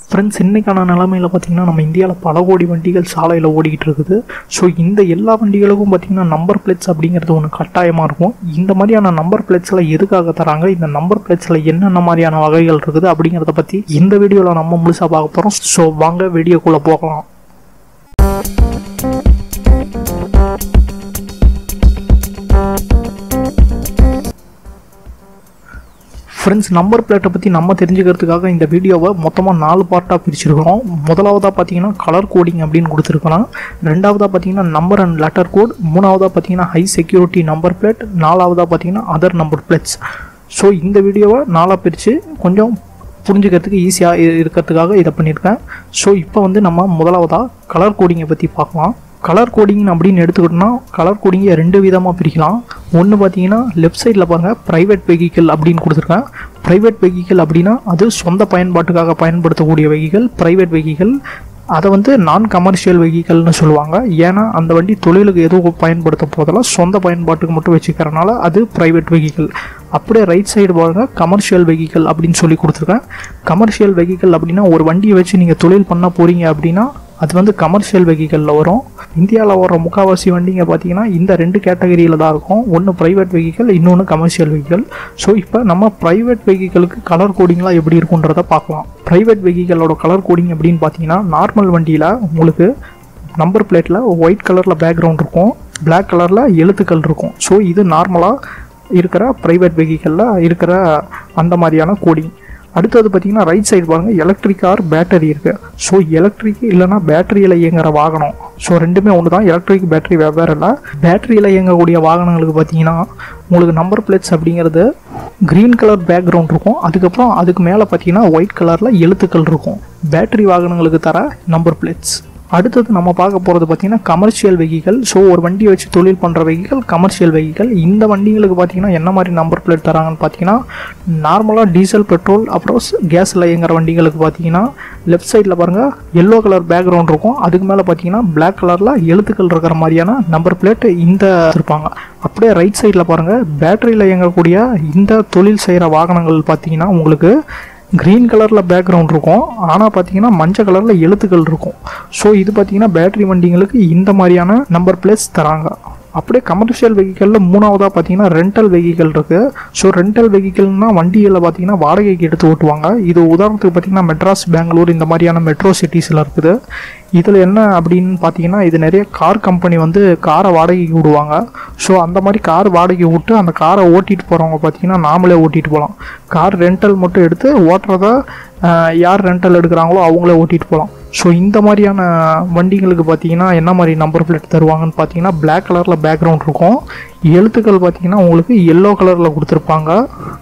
friends இன்றைக்கான நிலமையில் பார்த்தீங்கன்னா நம்ம இந்தியாவில் பல கோடி வண்டிகள் சாலையில் ஓடிக்கிட்டு இருக்குது ஸோ இந்த எல்லா வண்டிகளுக்கும் பார்த்தீங்கன்னா நம்பர் பிளேட்ஸ் அப்படிங்கிறது ஒன்று கட்டாயமாக இருக்கும் இந்த மாதிரியான நம்பர் பிளேட்ஸில் எதுக்காக தராங்க இந்த நம்பர் பிளேட்ஸில் என்னென்ன மாதிரியான வகைகள் இருக்குது அப்படிங்கிறத பற்றி இந்த வீடியோவில் நம்ம முழுசாக பார்க்க போகிறோம் ஸோ வாங்க வீடியோக்குள்ளே போகலாம் ஃப்ரெண்ட்ஸ் நம்பர் பிளேட்டை பற்றி நம்ம தெரிஞ்சுக்கிறதுக்காக இந்த வீடியோவை மொத்தமாக நாலு பார்ட்டாக பிரிச்சிருக்கிறோம் முதலாவதாக பார்த்தீங்கன்னா கலர் கோடிங் அப்படின்னு கொடுத்துருக்கலாம் ரெண்டாவதாக பார்த்தீங்கன்னா நம்பர் அண்ட் லெட்டர் கோட் மூணாவதாக பார்த்தீங்கன்னா ஹை செக்யூரிட்டி நம்பர் பிளேட் நாலாவதாக பார்த்தீங்கன்னா அதர் நம்பர் பிளேட்ஸ் ஸோ இந்த வீடியோவை நாலாக பிரித்து கொஞ்சம் புரிஞ்சுக்கிறதுக்கு ஈஸியாக இருக்கிறதுக்காக இதை பண்ணியிருக்கேன் ஸோ இப்போ வந்து நம்ம முதலாவதாக கலர் கோடிங்கை பற்றி பார்க்கலாம் கலர் கோடிங் அப்படின்னு எடுத்துக்கிட்டோம்னா கலர் கோடிங்கை ரெண்டு விதமாக பிரிக்கலாம் ஒன்று பார்த்தீங்கன்னா லெஃப்ட் சைடில் பாருங்கள் ப்ரைவேட் வெஹிக்கிள் அப்படின்னு கொடுத்துருக்கேன் ப்ரைவேட் வெஹிக்கிள் அப்படின்னா அது சொந்த பயன்பாட்டுக்காக பயன்படுத்தக்கூடிய வெஹிக்கிள் ப்ரைவேட் வெஹிக்கிள் அதை வந்து நான் கமர்ஷியல் வெஹிக்கல்னு சொல்லுவாங்க ஏன்னா அந்த வண்டி தொழிலுக்கு எதுவும் பயன்படுத்த போதெல்லாம் சொந்த பயன்பாட்டுக்கு மட்டும் வச்சுக்கிறனால அது ப்ரைவேட் வெஹிக்கிள் அப்படியே ரைட் சைடு பாருங்க கமர்ஷியல் வெஹிக்கிள் அப்படின்னு சொல்லி கொடுத்துருக்கேன் கமர்ஷியல் வெஹிக்கிள் அப்படின்னா ஒரு வண்டியை வச்சு நீங்கள் தொழில் பண்ண போகிறீங்க அப்படின்னா அது வந்து கமர்ஷியல் வெஹிக்கிளில் வரும் இந்தியாவில் வர முக்கால்வாசி வண்டிங்க பார்த்தீங்கன்னா இந்த ரெண்டு கேட்டகரியில் தான் இருக்கும் ஒன்று ப்ரைவேட் வெஹிக்கிள் இன்னொன்று கமர்ஷியல் வெஹிக்கிள் ஸோ இப்போ நம்ம ப்ரைவேட் வெஹிக்கிளுக்கு கலர் கோடிங்லாம் எப்படி இருக்குன்றதை பார்க்கலாம் ப்ரைவேட் வெஹிக்கிளோட கலர் கோடிங் அப்படின்னு பார்த்தீங்கன்னா நார்மல் வண்டியில் உங்களுக்கு நம்பர் பிளேட்டில் ஒயிட் கலரில் பேக்ரவுண்ட் இருக்கும் பிளாக் கலரில் எழுத்துக்கள் இருக்கும் ஸோ இது நார்மலாக இருக்கிற ப்ரைவேட் வெஹிக்கிளில் இருக்கிற அந்த மாதிரியான கோடிங் அடுத்தது பார்த்தீங்கன்னா ரைட் சைடு பாருங்கள் எலக்ட்ரிக் ஆர் பேட்டரி இருக்குது ஸோ எலக்ட்ரிக் இல்லைனா பேட்டரியில் இயங்குற வாகனம் ஸோ ரெண்டுமே ஒன்று தான் எலக்ட்ரிக் பேட்டரி வெவ்வேறு இல்லை பேட்டரியில் இயங்கக்கூடிய வாகனங்களுக்கு பார்த்தீங்கன்னா உங்களுக்கு நம்பர் பிளேட்ஸ் அப்படிங்கிறது க்ரீன் கலர் பேக்ரவுண்ட் இருக்கும் அதுக்கப்புறம் அதுக்கு மேலே பார்த்தீங்கன்னா ஒயிட் கலரில் எழுத்துக்கள் இருக்கும் பேட்டரி வாகனங்களுக்கு தர நம்பர் பிளேட்ஸ் அடுத்தது நம்ம பார்க்க போகிறது பார்த்தீங்கன்னா கமர்ஷியல் வெஹிக்கல் ஸோ ஒரு வண்டியை வச்சு தொழில் பண்ணுற வெஹிக்கல் கமர்ஷியல் வெஹிக்கல் இந்த வண்டிகளுக்கு பார்த்தீங்கன்னா என்ன மாதிரி நம்பர் பிளேட் தராங்கன்னு பார்த்தீங்கன்னா நார்மலாக டீசல் பெட்ரோல் அப்புறம் கேஸில் இயங்குற வண்டிகளுக்கு பார்த்தீங்கன்னா லெஃப்ட் சைடில் பாருங்கள் எல்லோ கலர் பேக்ரவுண்ட் இருக்கும் அதுக்கு மேலே பார்த்தீங்கன்னா பிளாக் கலரில் எழுத்துக்கள் இருக்கிற மாதிரியான நம்பர் பிளேட் இந்த இருப்பாங்க அப்படியே ரைட் சைடில் பாருங்கள் பேட்டரியில் இயங்கக்கூடிய இந்த தொழில் செய்கிற வாகனங்கள் பார்த்தீங்கன்னா உங்களுக்கு க்ரீன் கலரில் பேக்ரவுண்ட் இருக்கும் ஆனால் பார்த்தீங்கன்னா மஞ்சள் கலரில் எழுத்துக்கள் இருக்கும் ஸோ இது பார்த்தீங்கன்னா பேட்டரி வண்டிங்களுக்கு இந்த மாதிரியான நம்பர் பிளேட்ஸ் தராங்க அப்படியே கமர்ஷியல் வெஹிக்கலில் மூணாவதாக பார்த்தீங்கன்னா ரெண்டல் வெஹிக்கல் இருக்குது ஸோ ரெண்டல் வெஹிக்கல்னால் வண்டிகளில் பார்த்தீங்கன்னா வாடகைக்கு எடுத்து ஓட்டுவாங்க இது உதாரணத்துக்கு பார்த்தீங்கன்னா மெட்ராஸ் பெங்களூர் இந்த மாதிரியான மெட்ரோ சிட்டிஸில் இருக்குது இதில் என்ன அப்படின்னு பார்த்தீங்கன்னா இது நிறைய கார் கம்பெனி வந்து காரை வாடகைக்கு விடுவாங்க ஸோ அந்த மாதிரி கார் வாடகை விட்டு அந்த காரை ஓட்டிகிட்டு போகிறவங்க பார்த்தீங்கன்னா நாமளே ஓட்டிகிட்டு போகலாம் கார் ரெண்டல் மட்டும் எடுத்து ஓட்டுறத யார் ரெண்டல் எடுக்கிறாங்களோ அவங்களே ஓட்டிகிட்டு போகலாம் ஸோ இந்த மாதிரியான வண்டிகளுக்கு பார்த்தீங்கன்னா என்ன மாதிரி நம்பர் பிளேட் தருவாங்கன்னு பார்த்தீங்கன்னா பிளாக் கலரில் பேக்ரவுண்ட் இருக்கும் எழுத்துக்கள் பார்த்தீங்கன்னா உங்களுக்கு எல்லோ கலரில் கொடுத்துருப்பாங்க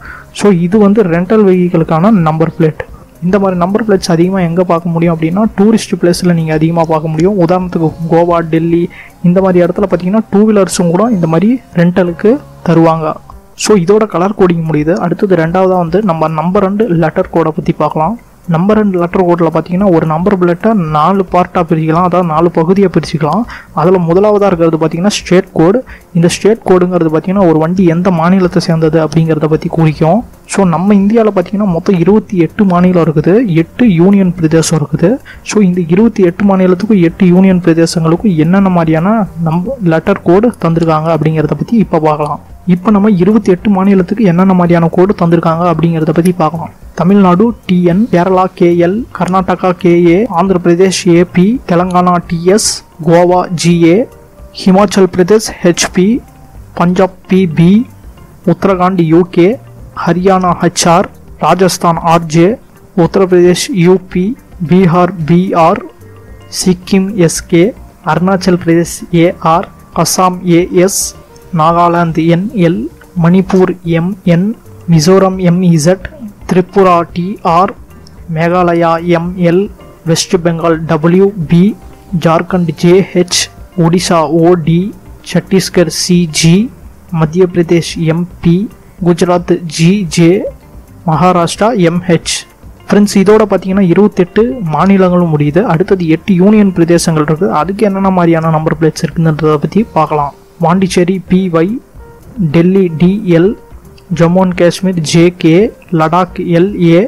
ஸோ இது வந்து ரெண்டல் வெஹிக்கிளுக்கான நம்பர் பிளேட் இந்த மாதிரி நம்பர் பிளேட்ஸ் அதிகமாக எங்கே பார்க்க முடியும் அப்படின்னா டூரிஸ்ட் பிளேஸில் நீங்கள் அதிகமாக பார்க்க முடியும் உதாரணத்துக்கு கோவா டெல்லி இந்த மாதிரி இடத்துல பார்த்தீங்கன்னா டூ வீலர்ஸும் கூட இந்த மாதிரி ரெண்டலுக்கு தருவாங்க ஸோ இதோட கலர் கோடிங் முடியுது அடுத்தது ரெண்டாவதாக வந்து நம்ம நம்பர் அண்டு லெட்டர் கோடை பற்றி பார்க்கலாம் நம்பர் அண்ட் லெட்டர் கோடில் பார்த்தீங்கன்னா ஒரு நம்பர் பிளேட்டை நாலு பார்ட்டாக பிரிக்கலாம் அதாவது நாலு பகுதியாக பிரிச்சுக்கலாம் அதில் முதலாவதாக இருக்கிறது பார்த்தீங்கன்னா ஸ்டேட் கோடு இந்த ஸ்டேட் கோடுங்கிறது பார்த்தீங்கன்னா ஒரு வண்டி எந்த மாநிலத்தை சேர்ந்தது அப்படிங்கிறத பற்றி குறிக்கும் ஸோ நம்ம இந்தியாவில் பார்த்தீங்கன்னா மொத்தம் இருபத்தி எட்டு மாநிலம் இருக்குது எட்டு யூனியன் பிரதேசம் இருக்குது ஸோ இந்த இருபத்தி எட்டு மாநிலத்துக்கும் எட்டு யூனியன் பிரதேசங்களுக்கும் என்னென்ன மாதிரியான நம்ப லெட்டர் கோடு தந்திருக்காங்க அப்படிங்கிறத பற்றி இப்போ பார்க்கலாம் இப்போ நம்ம இருபத்தி எட்டு மாநிலத்துக்கு என்னென்ன மாதிரியான கோடு தந்திருக்காங்க அப்படிங்கிறத பற்றி பார்க்கலாம் Tamil Nadu TN Kerala KL Karnataka KA Andhra Pradesh AP Telangana TS Goa GA Himachal Pradesh HP Punjab PB Uttarakhand UK Haryana HR Rajasthan RJ Uttar Pradesh UP Bihar BR Sikkim SK Arunachal Pradesh AR Assam AS Nagaland NL Manipur MN Mizoram MZ Tripura TR Meghalaya ML West Bengal WB Jharkhand JH Odisha OD Chhattisgarh CG Madhya Pradesh MP Gujarat GJ Maharashtra MH friends இதோட பார்த்தீங்கன்னா இருபத்தெட்டு மாநிலங்களும் முடியுது அடுத்தது எட்டு யூனியன் பிரதேசங்கள் இருக்குது அதுக்கு என்னென்ன மாதிரியான நம்பர் பிளேட்ஸ் இருக்குன்றதை பற்றி பார்க்கலாம் Pondicherry PY Delhi DL Jammu and Kashmir JK Ladakh LA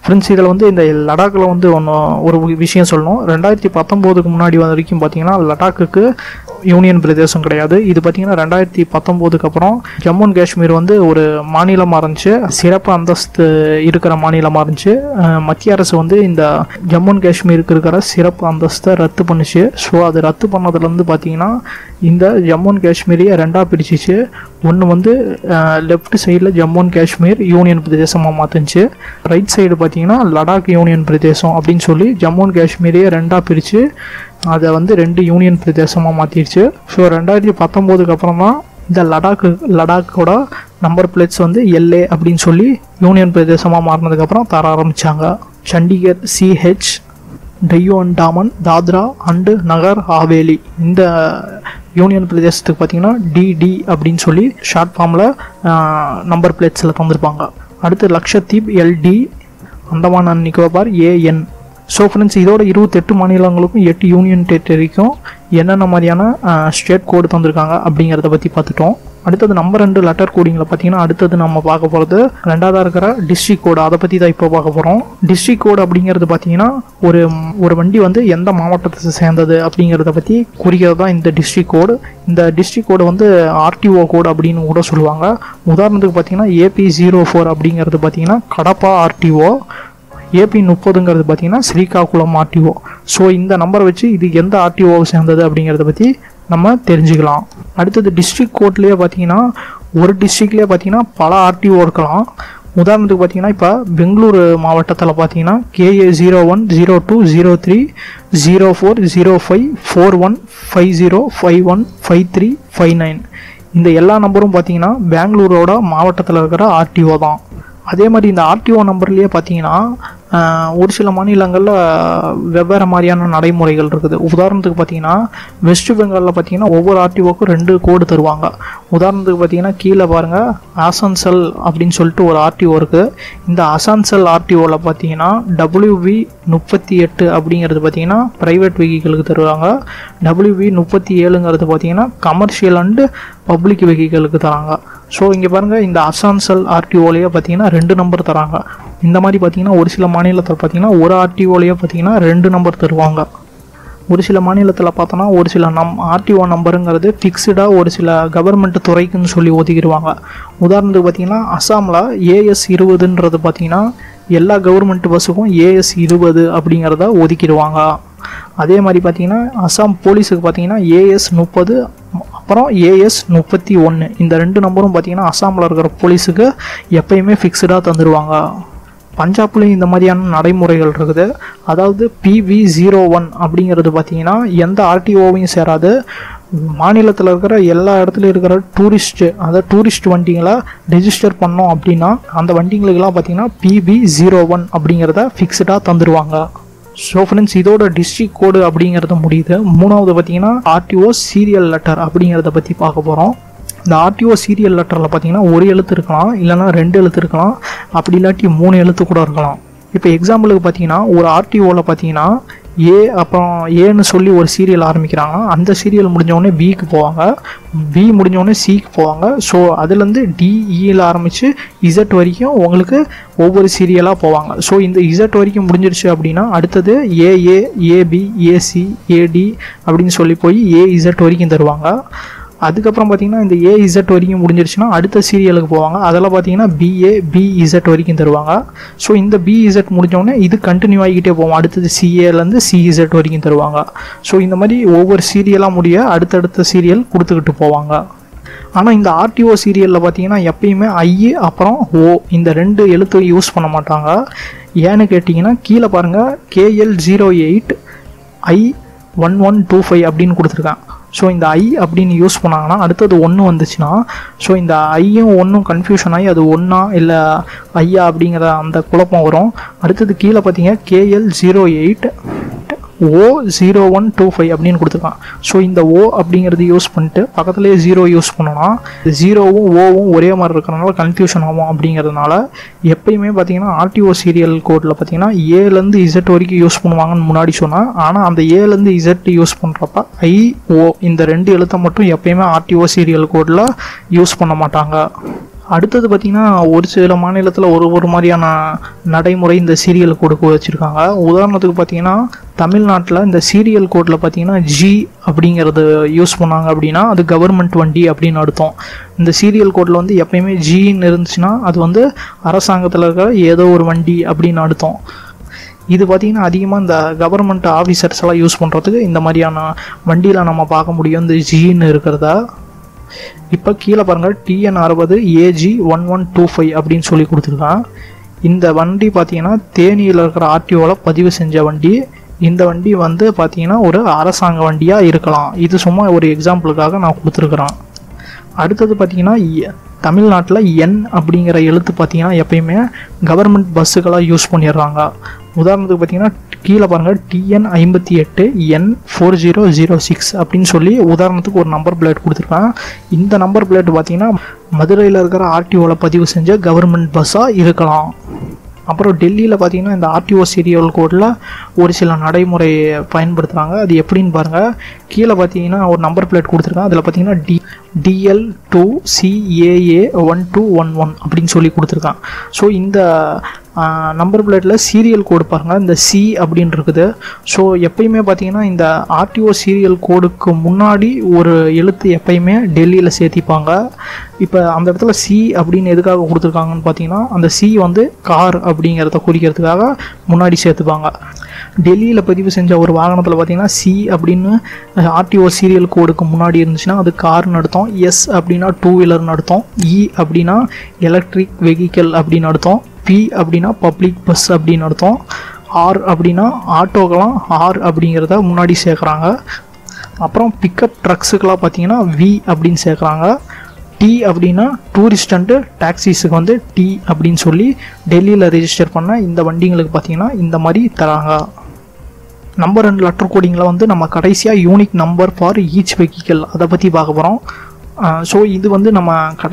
friends இதில் வந்து இந்த லடாக்கில் வந்து ஒன்று ஒரு விஷயம் சொல்லணும் ரெண்டாயிரத்தி பத்தொம்போதுக்கு முன்னாடி வரைக்கும் பார்த்தீங்கன்னா லடாக்குக்கு யூனியன் பிரதேசம் கிடையாது இது பார்த்தீங்கன்னா ரெண்டாயிரத்தி பத்தொம்போதுக்கு அப்புறம் ஜம்மு அண்ட் காஷ்மீர் வந்து ஒரு மாநிலமாக இருந்துச்சு சிறப்பு அந்தஸ்து இருக்கிற மாநிலமாக இருந்துச்சு அஹ் மத்திய அரசு வந்து இந்த ஜம்மு அண்ட் காஷ்மீருக்கு இருக்கிற சிறப்பு அந்தஸ்தை ரத்து பண்ணுச்சு ஸோ அது ரத்து பண்ணதுலேருந்து பார்த்தீங்கன்னா இந்த ஜம்மு அண்ட் காஷ்மீரையே ரெண்டாக பிரிச்சிச்சு ஒன்று வந்து லெஃப்ட் சைடில் ஜம்மு அண்ட் காஷ்மீர் யூனியன் பிரதேசமாக மாற்றுச்சு ரைட் சைடு பார்த்தீங்கன்னா லடாக் யூனியன் பிரதேசம் அப்படின்னு சொல்லி ஜம்மு அண்ட் காஷ்மீரையே ரெண்டாக பிரித்து அதை வந்து ரெண்டு யூனியன் பிரதேசமாக மாற்றிடுச்சு ஸோ ரெண்டாயிரத்தி பத்தொம்போதுக்கு அப்புறம் தான் இந்த லடாக்கு லடாக்கோட நம்பர் பிளேட்ஸ் வந்து எல்ஏ அப்படின்னு சொல்லி யூனியன் பிரதேசமாக மாறினதுக்கப்புறம் தர ஆரம்பித்தாங்க Chandigarh CH Diu and Daman Dadra and Nagar Haveli இந்த யூனியன் பிரதேசத்துக்கு பார்த்தீங்கன்னா டிடி அப்படின்னு சொல்லி ஷார்ட் ஃபார்மில் நம்பர் பிளேட்ஸில் தந்திருப்பாங்க அடுத்து Lakshadweep LD Andaman and Nicobar AN so friends இதோட இருபத்தெட்டு மாநிலங்களுக்கும் எட்டு யூனியன் டெரிட்டரிக்கும் என்னென்ன மாதிரியான ஸ்டேட் கோடு தந்திருக்காங்க அப்படிங்கிறத பற்றி பார்த்துட்டோம் அடுத்தது நம்பர் ரெண்டு லெட்டர் கோடிங்கில் பார்த்தீங்கன்னா அடுத்தது நம்ம பார்க்க போகிறது ரெண்டாவதாக இருக்கிற டிஸ்ட்ரிக் கோடு அதை பற்றி தான் இப்போ பார்க்க போகிறோம் டிஸ்ட்ரிக் கோடு அப்படிங்கிறது பார்த்தீங்கன்னா ஒரு ஒரு வண்டி வந்து எந்த மாவட்டத்தை சேர்ந்தது அப்படிங்கிறத பற்றி குறிக்கிறது தான் இந்த டிஸ்ட்ரிக் கோடு இந்த டிஸ்ட்ரிக் கோடு வந்து ஆர்டிஓ கோடு அப்படின்னு கூட சொல்லுவாங்க உதாரணத்துக்கு பார்த்தீங்கன்னா ஏபி ஜீரோ ஃபோர் அப்படிங்கிறது பார்த்தீங்கன்னா கடப்பா ஆர்டிஓ ஏபி முப்பதுங்கிறது பார்த்தீங்கன்னா ஸ்ரீகாகுளம் ஆர்டிஓ ஸோ இந்த நம்பரை வச்சு இது எந்த ஆர்டிஓவை சேர்ந்தது அப்படிங்கிறத பற்றி நம்ம தெரிஞ்சுக்கலாம் அடுத்தது டிஸ்ட்ரிக்ட் கோர்ட்லேயே பார்த்தீங்கன்னா ஒரு டிஸ்ட்ரிக்ட்லேயே பார்த்தீங்கன்னா பல ஆர்டிஓ இருக்கலாம் உதாரணத்துக்கு பார்த்தீங்கன்னா இப்போ பெங்களூரு மாவட்டத்தில் பார்த்தீங்கன்னா KA zero one zero two zero three zero four zero five four one five zero five one five three five nine இந்த எல்லா நம்பரும் பார்த்தீங்கன்னா பெங்களூரோட மாவட்டத்தில் இருக்கிற ஆர்டிஓ தான் அதே மாதிரி இந்த ஆர்டிஓ நம்பர்லேயே பார்த்தீங்கன்னா ஆஹ், ஒரு சில மாநிலங்களில் வெவ்வேறு மாதிரியான நடைமுறைகள் இருக்குது உதாரணத்துக்கு பார்த்தீங்கன்னா வெஸ்ட் பெங்காலில் பார்த்தீங்கன்னா ஒவ்வொரு ஆர்டிஓக்கும் ரெண்டு கோடு தருவாங்க உதாரணத்துக்கு பார்த்தீங்கன்னா கீழே பாருங்கள் ஆசன்சல் அப்படின்னு சொல்லிட்டு ஒரு ஆர்டிஓ இருக்குது இந்த அசான்சல் ஆர்டிஓவில் பார்த்தீங்கன்னா டபிள்யூவி முப்பத்தி எட்டு அப்படிங்கிறது பார்த்தீங்கன்னா ப்ரைவேட் வெஹிக்கிளுக்கு தருவாங்க டபிள்யூவி முப்பத்தி ஏழுங்கிறது பார்த்தீங்கன்னா கமர்ஷியல் அண்டு பப்ளிக் வெஹிக்கிளுக்கு தராங்க ஸோ இங்கே பாருங்கள் இந்த அசான்சல் ஆர்டிஓலேயே பார்த்தீங்கன்னா ரெண்டு நம்பர் தராங்க இந்த மாதிரி பார்த்தீங்கன்னா ஒரு சில மாநிலத்தில் பார்த்தீங்கன்னா ஒரு ஆர்டிஓலேயே பார்த்தீங்கன்னா ரெண்டு நம்பர் தருவாங்க ஒரு சில மாநிலத்தில் பார்த்தோன்னா ஒரு சில நம் ஆர்டிஓ நம்பருங்கிறது ஃபிக்ஸ்டாக ஒரு சில கவர்மெண்ட் துறைக்குன்னு சொல்லி ஒதுக்கிடுவாங்க உதாரணத்துக்கு பார்த்தீங்கன்னா அஸ்ஸாமில் ஏஎஸ் இருபதுன்றது பார்த்தீங்கன்னா எல்லா கவர்மெண்ட் பஸ்ஸுக்கும் ஏஎஸ் இருபது அப்படிங்கிறத ஒதுக்கிடுவாங்க அதே மாதிரி பார்த்தீங்கன்னா அஸ்ஸாம் போலீஸுக்கு பார்த்தீங்கன்னா ஏஎஸ் முப்பது அப்புறம் ஏஎஸ் முப்பத்தி ஒன்று இந்த ரெண்டு நம்பரும் பார்த்தீங்கன்னா அஸ்ஸாமில் இருக்கிற போலீஸுக்கு எப்பயுமே ஃபிக்ஸ்டாக தந்துடுவாங்க பஞ்சாப்லேயும் இந்த மாதிரியான நடைமுறைகள் இருக்குது அதாவது பிவி ஜீரோ ஒன் அப்படிங்கிறது பார்த்தீங்கன்னா எந்த ஆர்டிஓவையும் சேராது மாநிலத்தில் இருக்கிற எல்லா இடத்துலையும் இருக்கிற டூரிஸ்ட் அதாவது டூரிஸ்ட் வண்டிங்களை ரெஜிஸ்டர் பண்ணோம் அப்படின்னா அந்த வண்டிங்களுக்கெல்லாம் பார்த்தீங்கன்னா பிபி ஜீரோ ஒன் அப்படிங்கிறத ஃபிக்ஸ்டாக தந்துடுவாங்க ஸோ ஃப்ரெண்ட்ஸ் இதோட டிஸ்ட்ரிக் கோடு அப்படிங்கிறது முடியுது மூணாவது பார்த்தீங்கன்னா ஆர்டிஓ சீரியல் லெட்டர் அப்படிங்கிறத பற்றி பார்க்க போகிறோம் இந்த ஆர்டிஓ சீரியல் லெட்டரில் பார்த்தீங்கன்னா ஒரு எழுத்து இருக்கலாம் இல்லைன்னா ரெண்டு எழுத்து இருக்கலாம் அப்படி இல்லாட்டி மூணு எழுத்து கூட இருக்கலாம் இப்போ எக்ஸாம்பிளுக்கு பார்த்தீங்கன்னா ஒரு ஆர்டிஓவில் பார்த்தீங்கன்னா ஏ அப்புறம் ஏன்னு சொல்லி ஒரு சீரியல் ஆரம்பிக்கிறாங்க அந்த சீரியல் முடிஞ்சவொடனே பிக்கு போவாங்க பி முடிஞ்சவொடனே சிக்கு போவாங்க ஸோ அதுலேருந்து டிஇயில் ஆரம்பித்து இசட் வரைக்கும் உங்களுக்கு ஒவ்வொரு சீரியலாக போவாங்க ஸோ இந்த இசட் வரைக்கும் முடிஞ்சிருச்சு அப்படின்னா அடுத்தது ஏஏ ஏபி ஏசி ஏடி அப்படின்னு சொல்லி போய் ஏ இசட் வரைக்கும் தருவாங்க அதுக்கப்புறம் பார்த்தீங்கன்னா இந்த ஏ இசட் வரைக்கும் முடிஞ்சிருச்சுன்னா அடுத்த சீரியலுக்கு போவாங்க அதில் பார்த்தீங்கன்னா பிஏ பி இசட் வரைக்கும் தருவாங்க ஸோ இந்த பி இசட் முடிஞ்சோடனே இது கண்டினியூ ஆகிக்கிட்டே போவோம் அடுத்தது சிஏலேருந்து சி இசட் வரைக்கும் தருவாங்க ஸோ இந்த மாதிரி ஒவ்வொரு சீரியலாக முடிய அடுத்தடுத்த சீரியல் கொடுத்துக்கிட்டு போவாங்க ஆனால் இந்த ஆர்டிஓ சீரியலில் பார்த்தீங்கன்னா எப்பயுமே ஐ அப்புறம் ஓ இந்த ரெண்டு எழுத்து யூஸ் பண்ண மாட்டாங்க ஏன்னு கேட்டிங்கன்னா கீழே பாருங்கள் KL zero eight I one one two five அப்படின்னு கொடுத்துருக்கேன் ஸோ இந்த ஐ அப்படின்னு யூஸ் பண்ணாங்கன்னா அடுத்தது ஒன்று வந்துச்சுன்னா ஸோ இந்த ஐயும் ஒன்றும் கன்ஃபியூஷன் ஆகி அது ஒன்றா இல்லை ஐயா அப்படிங்கிற அந்த குழப்பம் வரும் அடுத்தது கீழே பார்த்தீங்க KL zero eight O zero one two five அப்படின்னு கொடுத்துருக்கான் ஸோ இந்த ஓ அப்படிங்கிறது யூஸ் பண்ணிட்டு பக்கத்துலேயே ஜீரோ யூஸ் பண்ணோன்னா ஜீரோவும் ஓவும் ஒரே மாதிரி இருக்கிறனால கன்ஃபியூஷன் ஆகும் அப்படிங்கிறதுனால எப்பயுமே பார்த்தீங்கன்னா ஆர்டிஓ சீரியல் கோடில் பார்த்தீங்கன்னா ஏலேருந்து இசட் வரைக்கும் யூஸ் பண்ணுவாங்கன்னு முன்னாடி சொன்னேன் ஆனால் அந்த ஏலேருந்து இசட் யூஸ் பண்ணுறப்ப ஐ ஓ இந்த ரெண்டு எழுத்தை மட்டும் எப்பயுமே ஆர்டிஓ சீரியல் கோடில் யூஸ் பண்ண மாட்டாங்க அடுத்தது பார்த்திங்கன்னா ஒரு சில மாநிலத்தில் ஒரு ஒரு மாதிரியான நடைமுறை இந்த சீரியல் கோடுக்கு வச்சுருக்காங்க உதாரணத்துக்கு பார்த்தீங்கன்னா தமிழ்நாட்டில் இந்த சீரியல் கோடில் பார்த்தீங்கன்னா ஜி அப்படிங்கிறது யூஸ் பண்ணாங்க அப்படின்னா அது கவர்மெண்ட் வண்டி அப்படின்னு அர்த்தம் இந்த சீரியல் கோடில் வந்து எப்பயுமே ஜின்னு இருந்துச்சுன்னா அது வந்து அரசாங்கத்தில் இருக்கிற ஏதோ ஒரு வண்டி அப்படின்னு அர்த்தம் இது பார்த்திங்கன்னா அதிகமாக இந்த கவர்மெண்ட் ஆஃபீஸர்ஸ் எல்லாம் யூஸ் பண்ணுறதுக்கு இந்த மாதிரியான வண்டியில் நம்ம பார்க்க முடியும் இந்த ஜின்னு இருக்கிறத இப்போ கீழே பாருங்கள் டிஎன் அறுபது AG one one two five அப்படின்னு சொல்லி கொடுத்துருக்கான் இந்த வண்டி பார்த்தீங்கன்னா தேனியில் இருக்கிற ஆர்டிஓவில் பதிவு செஞ்ச வண்டி இந்த வண்டி வந்து பார்த்தீங்கன்னா ஒரு அரசாங்க வண்டியாக இருக்கலாம் இது சும்மா ஒரு எக்ஸாம்பிளுக்காக நான் கொடுத்துருக்குறேன் அடுத்தது பார்த்தீங்கன்னா எ- தமிழ்நாட்டில் என் அப்படிங்கிற எழுத்து பார்த்தீங்கன்னா எப்பயுமே கவர்மெண்ட் பஸ்ஸுக்கெல்லாம் யூஸ் பண்ணிடுறாங்க உதாரணத்துக்கு பார்த்தீங்கன்னா கீழே பாருங்கள் டிஎன் ஐம்பத்தி எட்டு N four zero zero six அப்படின்னு சொல்லி உதாரணத்துக்கு ஒரு நம்பர் பிளேட் கொடுத்துருக்கேன் இந்த நம்பர் பிளேட் பார்த்தீங்கன்னா மதுரையில் இருக்கிற ஆர்டிஓவில் பதிவு செஞ்ச கவர்மெண்ட் பஸ்ஸாக இருக்கலாம் அப்புறம் டெல்லியில் பார்த்தீங்கன்னா இந்த ஆர்டிஓ சீரியல் கோடில் ஒரு சில நடைமுறை பயன்படுத்துகிறாங்க அது எப்படின்னு பாருங்கள் கீழே பார்த்தீங்கன்னா ஒரு நம்பர் பிளேட் கொடுத்துருக்காங்க அதில் பார்த்தீங்கன்னா D DL two CAA one two one one அப்படின்னு சொல்லி கொடுத்துருக்கான் ஸோ இந்த நம்பர் பிளேட்டில் சீரியல் கோடு பாருங்கள் இந்த சி அப்படின்னு இருக்குது ஸோ எப்பயுமே பார்த்தீங்கன்னா இந்த ஆர்டிஓ சீரியல் கோடுக்கு முன்னாடி ஒரு எழுத்து எப்பயுமே டெல்லியில் சேர்த்திப்பாங்க இப்போ அந்த இடத்துல சி அப்படின்னு எதுக்காக கொடுத்துருக்காங்கன்னு பார்த்தீங்கன்னா அந்த சி வந்து கார் அப்படிங்கிறத குறிக்கிறதுக்காக முன்னாடி சேர்த்துப்பாங்க டெல்லியில் பதிவு செஞ்ச ஒரு வாகனத்தில் பார்த்தீங்கன்னா சி அப்படின்னு ஆர்டிஓ சீரியல் கோடுக்கு முன்னாடி இருந்துச்சுன்னா அது கார்னு அர்த்தம் எஸ் அப்படின்னா டூ வீலர்னு அர்த்தம் இ அப்படின்னா எலக்ட்ரிக் வெஹிக்கல் அப்படின்னு அர்த்தம் பி அப்படின்னா பப்ளிக் பஸ் அப்படின்னு அர்த்தம் ஆர் அப்படின்னா ஆட்டோக்கெல்லாம் ஆர் அப்படிங்கிறத முன்னாடி சேர்க்குறாங்க அப்புறம் பிக்கப் ட்ரக்ஸுக்கெல்லாம் பார்த்தீங்கன்னா வி அப்படின்னு சேர்க்குறாங்க டி அப்படின்னா டூரிஸ்ட் அண்டு டாக்ஸிஸுக்கு வந்து டி அப்படின்னு சொல்லி டெல்லியில் ரெஜிஸ்டர் பண்ண இந்த வண்டிங்களுக்கு பார்த்தீங்கன்னா இந்த மாதிரி தராங்க நம்பர் அண்ட் லெட்டர் கோடிங்கில் வந்து நம்ம கடைசியாக unique number for each vehicle அதை பற்றி பார்க்க போகிறோம் ஸோ இது வந்து நம்ம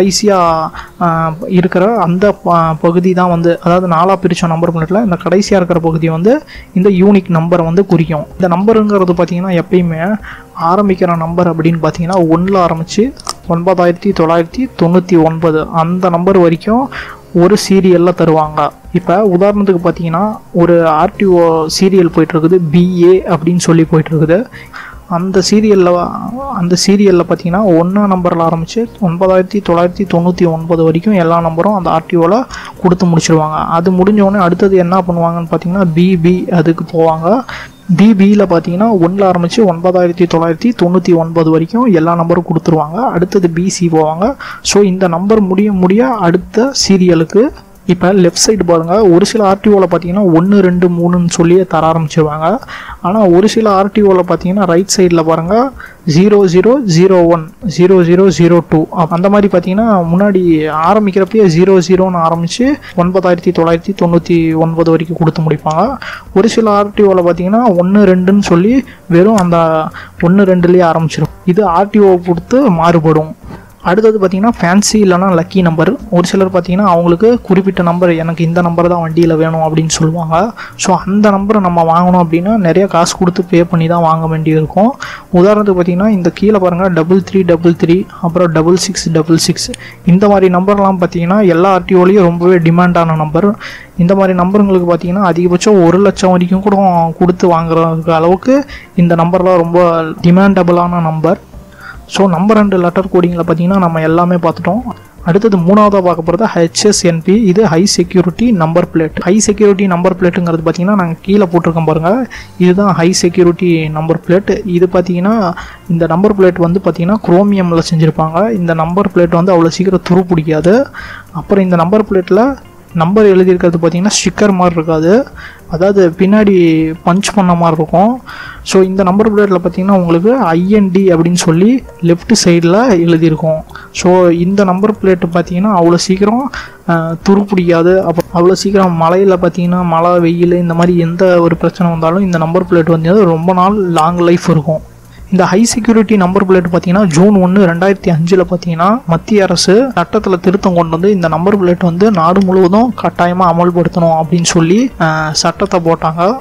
கடைசியாக இருக்கிற அந்த ப- பகுதி தான் வந்து அதாவது நாலாக பிரித்த நம்பர் பிளேட்டில் இந்த கடைசியாக இருக்கிற பகுதி வந்து இந்த யூனிக் நம்பரை வந்து குறிக்கும் இந்த நம்பருங்கிறது பார்த்தீங்கன்னா எப்பயுமே ஆரம்பிக்கிற நம்பர் அப்படின்னு பார்த்தீங்கன்னா ஒன்றில் ஆரம்பித்து ஒன்பதாயிரத்தி தொள்ளாயிரத்தி தொண்ணூற்றி ஒன்பது அந்த நம்பர் வரைக்கும் ஒரு சீரியலில் தருவாங்க இப்போ உதாரணத்துக்கு பார்த்தீங்கன்னா ஒரு ஆர்டிஓ சீரியல் போயிட்டுருக்குது பிஏ அப்படின்னு சொல்லி போயிட்டுருக்குது அந்த சீரியலில் அந்த சீரியலில் பார்த்தீங்கன்னா ஒன்றா நம்பரில் ஆரம்பித்து ஒன்பதாயிரத்தி தொள்ளாயிரத்தி தொண்ணூற்றி ஒன்பது வரைக்கும் எல்லா நம்பரும் அந்த ஆர்டிஓவில் கொடுத்து முடிச்சிருவாங்க அது முடிஞ்ச உடனே அடுத்தது என்ன பண்ணுவாங்கன்னு பார்த்தீங்கன்னா பிபி அதுக்கு போவாங்க பிபியில் பார்த்தீங்கன்னா ஒன்றில் ஆரம்பித்து ஒன்பதாயிரத்தி தொள்ளாயிரத்தி தொண்ணூற்றி ஒன்பது வரைக்கும் எல்லா நம்பரும் கொடுத்துருவாங்க அடுத்தது பிசி போவாங்க ஸோ இந்த நம்பர் முடிய முடிய அடுத்த சீரியலுக்கு இப்போ லெஃப்ட் சைடு பாருங்கள் ஒரு சில ஆர்டிஓவில் பார்த்தீங்கன்னா ஒன்று ரெண்டு மூணுன்னு சொல்லியே தர ஆரம்பிச்சிருவாங்க ஆனால் ஒரு சில ஆர்டிஓவில் பார்த்தீங்கன்னா ரைட் சைடில் பாருங்கள் zero zero zero one zero zero zero two அந்த மாதிரி பார்த்தீங்கன்னா முன்னாடி ஆரம்பிக்கிறப்பயே ஜீரோ ஜீரோன்னு ஆரம்பித்து ஒன்பதாயிரத்தி தொள்ளாயிரத்தி தொண்ணூற்றி ஒன்பது வரைக்கும் கொடுத்து முடிப்பாங்க ஒரு சில ஆர்டிஓவில் பார்த்தீங்கன்னா ஒன்று ரெண்டுன்னு சொல்லி வெறும் அந்த ஒன்று ரெண்டுலேயே ஆரம்பிச்சிடும் இது ஆர்டிஓ பொறுத்து மாறுபடும் அடுத்தது பார்த்தீங்கன்னா ஃபேன்சி இல்லைன்னா லக்கி நம்பர் ஒரு சிலர் பார்த்தீங்கன்னா அவங்களுக்கு குறிப்பிட்ட நம்பர் எனக்கு இந்த நம்பர் தான் வண்டியில் வேணும் அப்படின்னு சொல்லுவாங்க ஸோ அந்த நம்பரை நம்ம வாங்கணும் அப்படின்னா நிறைய காசு கொடுத்து பே பண்ணி தான் வாங்க வேண்டியிருக்கும் உதாரணத்துக்கு பார்த்தீங்கன்னா இந்த கீழே பாருங்கள் டபுள் த்ரீ டபுள் த்ரீ அப்புறம் டபுள் சிக்ஸ் டபுள் சிக்ஸ் இந்த மாதிரி நம்பர்லாம் பார்த்தீங்கன்னா எல்லா ஆர்டிஓலையும் ரொம்பவே டிமாண்டான நம்பர் இந்த மாதிரி நம்பருங்களுக்கு பார்த்தீங்கன்னா அதிகபட்சம் ஒரு லட்சம் வரைக்கும் கூட கொடுத்து வாங்குறதுக்கு அளவுக்கு இந்த நம்பர்லாம் ரொம்ப டிமாண்டபிளான number so number and letter கோடிங்கில் பார்த்தீங்கன்னா நம்ம எல்லாமே பார்த்துட்டோம் அடுத்தது மூணாவதாக பார்க்க போகிறது ஹெச்எஸ்என்பி இது high security number plate high security number பிளேட்டுங்கிறது பார்த்தீங்கன்னா நாங்கள் கீழே போட்டிருக்கோம் பாருங்கள் இதுதான் ஹை செக்யூரிட்டி நம்பர் பிளேட் இது பார்த்தீங்கன்னா இந்த நம்பர் பிளேட் வந்து பார்த்தீங்கன்னா குரோமியமில் செஞ்சுருப்பாங்க இந்த நம்பர் பிளேட் வந்து அவ்வளோ சீக்கிரம் துரு பிடிக்காது அப்புறம் இந்த நம்பர் பிளேட்டில் நம்பர் எழுதியிருக்கிறது பார்த்தீங்கன்னா ஸ்டிக்கர் மாதிரி இருக்காது அதாவது பின்னாடி பஞ்ச் பண்ண மாதிரி இருக்கும் ஸோ இந்த நம்பர் பிளேட்டில் பார்த்தீங்கன்னா உங்களுக்கு ஐஎன்டி அப்படின்னு சொல்லி லெஃப்ட் சைடில் எழுதியிருக்கும் ஸோ இந்த நம்பர் பிளேட்டு பார்த்தீங்கன்னா அவ்வளோ சீக்கிரம் அஹ், துரு பிடிக்காது அப்போ அவ்வளோ சீக்கிரம் மழையில் பார்த்தீங்கன்னா மழை வெயில் இந்த மாதிரி எந்த ஒரு பிரச்சனை வந்தாலும் இந்த நம்பர் பிளேட் வந்து ரொம்ப நாள் லாங் லைஃப் இருக்கும் இந்த ஹை செக்யூரிட்டி நம்பர் பிளேட் பார்த்தீங்கன்னா ஜூன் ஒன்று ரெண்டாயிரத்தி அஞ்சில் பார்த்தீங்கன்னா மத்திய அரசு சட்டத்தில் திருத்தம் கொண்டு வந்து இந்த நம்பர் பிளேட் வந்து நாடு முழுவதும் கட்டாயமாக அமல்படுத்தணும் அப்படின்னு சொல்லி அஹ், சட்டத்தை போட்டாங்க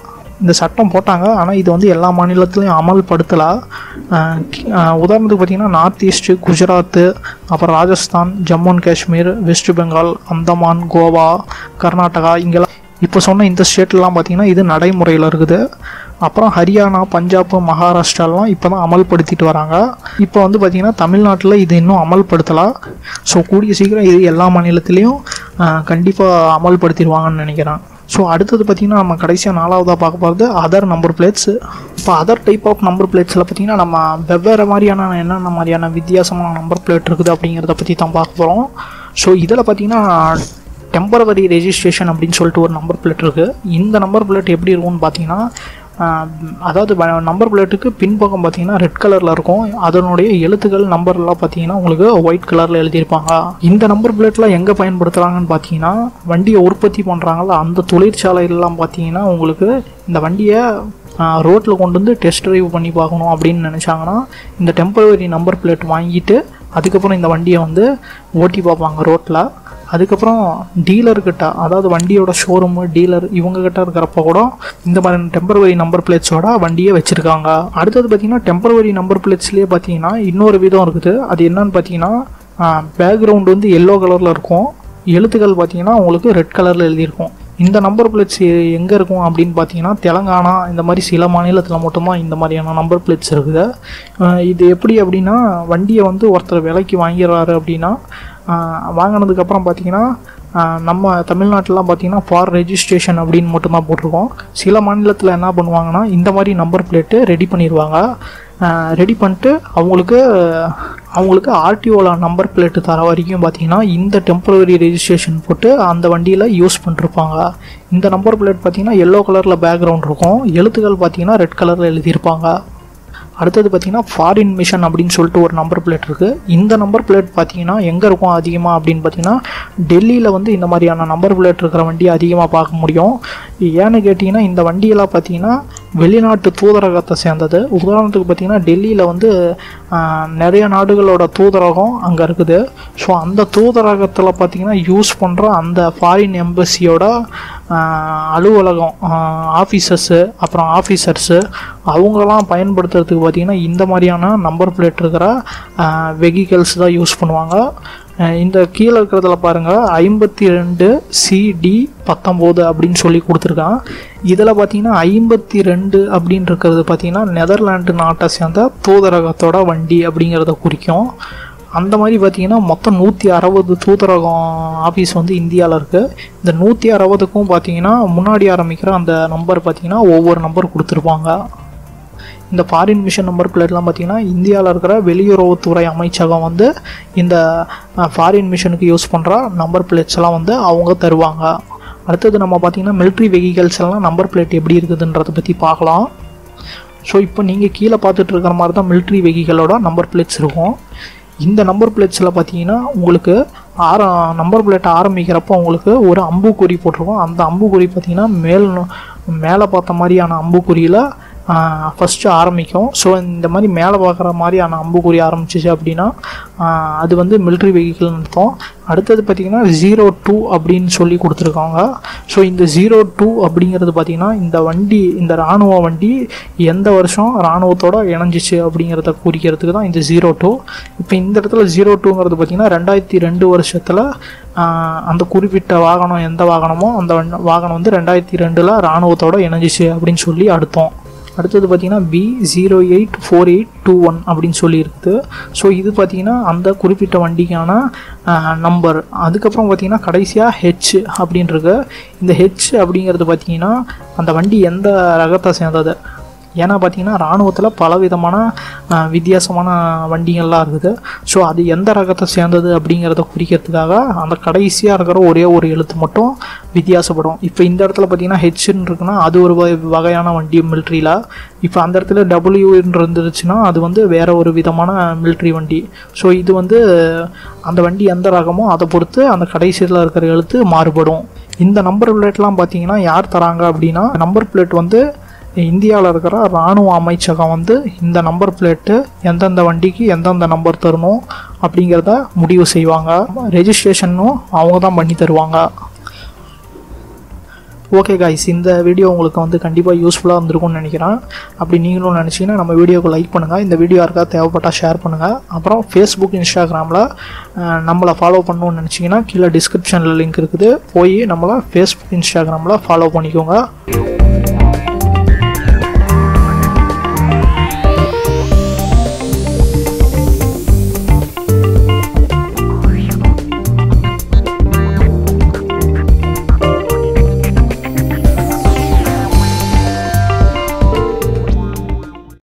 இந்த சட்டம் போட்டாங்க ஆனால் இது வந்து எல்லா மாநிலத்திலையும் அமல்படுத்தலை அஹ் கி- அஹ் உதாரணத்துக்கு பார்த்தீங்கன்னா நார்த் ஈஸ்ட்டு குஜராத்து அப்புறம் ராஜஸ்தான் ஜம்மு அண்ட் காஷ்மீர் வெஸ்ட் பெங்கால் அந்தமான் கோவா கர்நாடகா இங்கெல்லாம் இப்போ சொன்ன இந்த ஸ்டேட்லலாம் பார்த்தீங்கன்னா இது நடைமுறையில் இருக்குது அப்புறம் ஹரியானா பஞ்சாப் மகாராஷ்டிராலாம் இப்போ தான் அமல்படுத்திட்டு வராங்க இப்போ வந்து பார்த்திங்கன்னா தமிழ்நாட்டில் இது இன்னும் அமல்படுத்தலை ஸோ கூடிய சீக்கிரம் இது எல்லா மாநிலத்திலையும் கண்டிப்பாக அமல்படுத்திடுவாங்கன்னு நினைக்கிறேன் ஸோ அடுத்தது பார்த்திங்கன்னா நம்ம கடைசியாக நாலாவதாக பார்க்க போகிறது அதர் நம்பர் பிளேட்ஸ் இப்போ அதர் டைப் ஆஃப் நம்பர் பிளேட்ஸில் பார்த்திங்கன்னா நம்ம வெவ்வேறு மாதிரியான என்னென்ன மாதிரியான வித்தியாசமான நம்பர் பிளேட் இருக்குது அப்படிங்கிறத பற்றி தான் பார்க்க போகிறோம் ஸோ இதில் பார்த்திங்கன்னா டெம்பரவரி ரெஜிஸ்ட்ரேஷன் அப்படின்னு சொல்லிட்டு ஒரு நம்பர் பிளேட் இருக்குது இந்த நம்பர் பிளேட் எப்படி இருக்கும்னு பார்த்தீங்கன்னா ஆஹ், அதாவது நம்பர் பிளேட்டுக்கு பின்பக்கம் பார்த்தீங்கன்னா ரெட் கலரில் இருக்கும் அதனுடைய எழுத்துக்கள் நம்பர்லாம் பார்த்தீங்கன்னா உங்களுக்கு ஒயிட் கலரில் எழுதியிருப்பாங்க இந்த நம்பர் பிளேட்லாம் எங்கே பயன்படுத்துகிறாங்கன்னு பார்த்தீங்கன்னா வண்டியை உற்பத்தி பண்ணுறாங்கல்ல அந்த தொழிற்சாலையிலலாம் பார்த்தீங்கன்னா உங்களுக்கு இந்த வண்டியை ரோட்டில் கொண்டு வந்து டெஸ்ட் ட்ரைவ் பண்ணி பார்க்கணும் அப்படின்னு நினச்சாங்கன்னா இந்த டெம்பரவரி நம்பர் பிளேட் வாங்கிட்டு அதுக்கப்புறம் இந்த வண்டியை வந்து ஓட்டி பார்ப்பாங்க ரோட்டில் அதுக்கப்புறம் டீலர்கிட்ட அதாவது வண்டியோட ஷோரூமு டீலர் இவங்க கிட்ட இருக்கிறப்ப கூட இந்த மாதிரி டெம்பரவரி நம்பர் பிளேட்ஸோட வண்டியை வச்சுருக்காங்க அடுத்தது பார்த்தீங்கன்னா டெம்பரவரி நம்பர் பிளேட்ஸ்லேயே பார்த்தீங்கன்னா இன்னொரு விதம் இருக்குது அது என்னன்னு பார்த்தீங்கன்னா பேக்ரவுண்ட் வந்து எல்லோ கலரில் இருக்கும் எழுத்துக்கள் பார்த்தீங்கன்னா உங்களுக்கு ரெட் கலரில் எழுதியிருக்கும் இந்த நம்பர் பிளேட்ஸ் எங்கே இருக்கும் அப்படின்னு பார்த்தீங்கன்னா தெலங்கானா இந்த மாதிரி சில மாநிலத்தில் மட்டும்தான் இந்த மாதிரியான நம்பர் பிளேட்ஸ் இருக்குது அஹ் இது எப்படி அப்படின்னா வண்டியை வந்து ஒருத்தர் விலைக்கு வாங்கிடுறாரு அப்படின்னா அஹ் வாங்கினதுக்கப்புறம் பார்த்தீங்கன்னா அஹ் நம்ம தமிழ்நாட்டிலாம் பார்த்தீங்கன்னா ஃபார் ரெஜிஸ்ட்ரேஷன் அப்படின்னு மட்டும்தான் போட்டிருக்கோம் சில மாநிலத்தில் என்ன பண்ணுவாங்கன்னா இந்த மாதிரி நம்பர் பிளேட்டு ரெடி பண்ணிடுவாங்க ரெடி பண்ணிட்டு அவங்களுக்கு அவங்களுக்கு ஆர்டிஓவில் நம்பர் பிளேட்டு தர வரைக்கும் பார்த்தீங்கன்னா இந்த டெம்பரவரி ரெஜிஸ்ட்ரேஷன் போட்டு அந்த வண்டியில் யூஸ் பண்ணிருப்பாங்க இந்த நம்பர் பிளேட் பார்த்தீங்கன்னா எல்லோ கலரில் பேக்ரவுண்ட் இருக்கும் எழுத்துக்கள் பார்த்தீங்கன்னா ரெட் கலரில் எழுதியிருப்பாங்க அடுத்தது பார்த்தீங்கன்னா ஃபாரின் மிஷன் அப்படின்னு சொல்லிட்டு ஒரு நம்பர் பிளேட் இருக்குது இந்த நம்பர் பிளேட் பார்த்தீங்கன்னா எங்கே இருக்கும் அதிகமாக அப்படின்னு பார்த்தீங்கன்னா டெல்லியில் வந்து இந்த மாதிரியான நம்பர் பிளேட் இருக்கிற வண்டி அதிகமாக பார்க்க முடியும் ஏன்னு கேட்டிங்கன்னா இந்த வண்டியெல்லாம் பார்த்தீங்கன்னா வெளிநாட்டு தூதரகத்தை சேர்ந்தது உதாரணத்துக்கு பார்த்தீங்கன்னா டெல்லியில் வந்து ஆஹ், நிறைய நாடுகளோட தூதரகம் அங்கே இருக்குது ஸோ அந்த தூதரகத்தில் பார்த்தீங்கன்னா யூஸ் பண்ணுற அந்த ஃபாரின் எம்பசியோட அலுவலகம் ஆஃபீஸர்ஸு அப்புறம் ஆஃபீஸர்ஸு அவங்கெல்லாம் பயன்படுத்துறதுக்கு பார்த்தீங்கன்னா இந்த மாதிரியான நம்பர் பிளேட் இருக்கிற வெஹிக்கல்ஸ் தான் யூஸ் பண்ணுவாங்க அஹ் இந்த கீழே இருக்கிறதுல பாருங்கள் ஐம்பத்தி ரெண்டு சிடி பத்தொம்போது அப்படின்னு சொல்லி கொடுத்துருக்கான் இதில் பார்த்தீங்கன்னா ஐம்பத்தி ரெண்டு அப்படின்னு இருக்கிறது பார்த்தீங்கன்னா நெதர்லாண்டு நாட்டை சேர்ந்த தூதரகத்தோட வண்டி அப்படிங்கிறத குறிக்கும் அந்த மாதிரி பார்த்தீங்கன்னா மொத்தம் நூற்றி அறுபது தூதரகம் ஆஃபீஸ் வந்து இந்தியாவில் இருக்குது இந்த நூற்றி அறுபதுக்கும் பார்த்தீங்கன்னா முன்னாடி ஆரம்பிக்கிற அந்த நம்பர் பார்த்தீங்கன்னா ஒவ்வொரு நம்பர் கொடுத்துருப்பாங்க இந்த ஃபாரின் மிஷன் நம்பர் பிளேட்லாம் பார்த்தீங்கன்னா இந்தியாவில் இருக்கிற வெளியுறவுத்துறை அமைச்சகம் வந்து இந்த ஃபாரின் மிஷனுக்கு யூஸ் பண்ணுற நம்பர் பிளேட்ஸ் எல்லாம் வந்து அவங்க தருவாங்க அடுத்தது நம்ம பார்த்தீங்கன்னா மிலிட்ரி வெஹிக்கல்ஸ் எல்லாம் நம்பர் பிளேட் எப்படி இருக்குதுன்றதை பற்றி பார்க்கலாம் ஸோ இப்போ நீங்கள் கீழே பார்த்துட்டு இருக்கிற மாதிரி தான் மிலிட்ரி வெஹிக்கலோட நம்பர் பிளேட்ஸ் இருக்கும் இந்த நம்பர் பிளேட்ஸில் பார்த்தீங்கன்னா உங்களுக்கு ஆர நம்பர் பிளேட் ஆரம்பிக்கிறப்போ உங்களுக்கு ஒரு அம்புக்குறி போட்டிருக்கும் அந்த அம்புக்குறி பார்த்தீங்கன்னா மேல் நோ- மேலே பார்த்த மாதிரியான அம்புக்குறியில் ஃபஸ்ட்டு ஆரம்பிக்கும் ஸோ இந்த மாதிரி மேலே பார்க்குற மாதிரியான அம்புக்குறி ஆரம்பிச்சிச்சு அப்படின்னா ஆஹ் அது வந்து மிலிட்ரி வெஹிக்கிள்னு அர்த்தம் அடுத்தது பார்த்திங்கன்னா ஜீரோ டூ அப்படின்னு சொல்லி கொடுத்துருக்காங்க ஸோ இந்த ஜீரோ டூ அப்படிங்கிறது பார்த்திங்கன்னா இந்த வண்டி இந்த இராணுவ வண்டி எந்த வருஷம் இராணுவத்தோட இணைஞ்சிச்சு அப்படிங்கிறத குறிக்கிறதுக்கு தான் இந்த ஜீரோ டூ இப்போ இந்த இடத்துல ஜீரோ டூங்கிறது பார்த்திங்கன்னா ரெண்டாயிரத்தி ரெண்டு வருஷத்தில் அந்த குறிப்பிட்ட வாகனம் எந்த வாகனமோ அந்த வண்ட- வாகனம் வந்து ரெண்டாயிரத்தி ரெண்டில் இராணுவத்தோட இணைஞ்சிச்சு அப்படின்னு சொல்லி அடுத்தோம் அடுத்தது பார்த்தீங்கன்னா B zero eight four eight two one அப்படின்னு சொல்லி இருக்குது ஸோ இது பார்த்தீங்கன்னா அந்த குறிப்பிட்ட வண்டிக்கான நம்பர் அதுக்கப்புறம் பார்த்தீங்கன்னா கடைசியாக ஹெச் அப்படின்னு இருக்கு இந்த ஹெச் அப்படிங்கிறது பார்த்தீங்கன்னா அந்த வண்டி எந்த ரகத்தை சேர்ந்தது ஏன்னா பார்த்தீங்கன்னா இராணுவத்தில் பல விதமான அஹ், வித்தியாசமான வண்டிகள்லாம் இருக்குது ஸோ அது எந்த ரகத்தை சேர்ந்தது அப்படிங்கிறத குறிக்கிறதுக்காக அந்த கடைசியாக இருக்கிற ஒரே ஒரு எழுத்து மட்டும் வித்தியாசப்படும் இப்போ இந்த இடத்துல பார்த்தீங்கன்னா ஹெச்ன்னு இருக்குன்னா அது ஒரு வகை- வகையான வண்டி மிலிட்ரியில் இப்போ அந்த இடத்துல டபிள்யூன்னு இருந்துருச்சுன்னா அது வந்து வேற ஒரு விதமான மிலிட்ரி வண்டி ஸோ இது வந்து அந்த வண்டி எந்த ரகமோ அதை பொறுத்து அந்த கடைசியில் இருக்கிற எழுத்து மாறுபடும் இந்த நம்பர் பிளேட்லாம் பார்த்தீங்கன்னா யார் தராங்க அப்படின்னா நம்பர் பிளேட் வந்து இந்தியாவில் இருக்கிற இராணுவ அமைச்சகம் வந்து இந்த நம்பர் பிளேட்டு எந்தெந்த வண்டிக்கு எந்தெந்த நம்பர் தரணும் அப்படிங்கிறத முடிவு செய்வாங்க ரெஜிஸ்ட்ரேஷனும் அவங்க தான் பண்ணி தருவாங்க ஓகே காய்ஸ் இந்த வீடியோ உங்களுக்கு வந்து கண்டிப்பாக யூஸ்ஃபுல்லாக இருந்திருக்கும்னு நினைக்கிறேன் அப்படி நீங்களும் நினச்சிங்கன்னா நம்ம வீடியோக்கு லைக் பண்ணுங்கள் இந்த வீடியோ யாருக்கா தேவைப்பட்டால் ஷேர் பண்ணுங்கள் அப்புறம் ஃபேஸ்புக் இன்ஸ்டாகிராமில் நம்மளை ஃபாலோ பண்ணணும்னு நினச்சிங்கன்னா கீழே டிஸ்கிரிப்ஷனில் லிங்க் இருக்குது போய் நம்மளை ஃபேஸ்புக் இன்ஸ்டாகிராமில் ஃபாலோ பண்ணிக்கோங்க